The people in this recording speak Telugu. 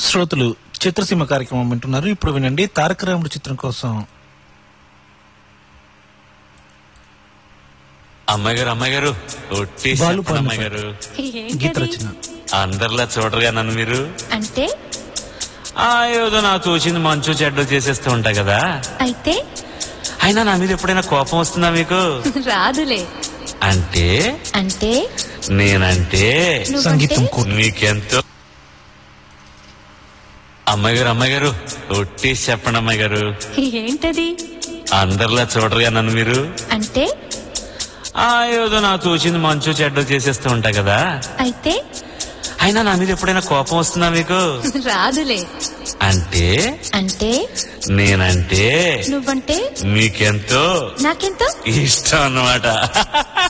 శ్రోతలు చిత్రసీమ కార్యక్రమం వింటున్నారు ఇప్పుడు వినండి తారక రాముడు చిత్రం కోసం అమ్మాయి గారు అమ్మాయి గారు ఒట్టి బాలు చెప్పండి అమ్మాయి పాడిన గారు గీత ఏంటది రచన అందరిలా చూడరుగా నన్ను మీరు అంటే ఆ ఏదో నా తోచింది మంచు చెడ్డ చేసేస్తూ ఉంటా కదా అయితే అయినా నా మీద ఎప్పుడైనా కోపం వస్తుందా మీకు రాదులే అంటే అంటే నేనంటే నువ్వంటే సంగీతం కూడా మీకెంతో అమ్మాయి గారు అమ్మాయి గారు ఒట్టి చెప్పండి అమ్మాయి గారు ఏంటది అందరిలా చూడరుగా నన్ను మీరు అంటే ఆ ఏదో నా తోచింది మంచు చెడ్డ చేసేస్తూ ఉంటా కదా అయితే అయినా నా మీద ఎప్పుడైనా కోపం వస్తుందా మీకు రాదులే అంటే అంటే నేనంటే నువ్వంటే మీకెంతో నాకెంతో ఇష్టం అన్నమాట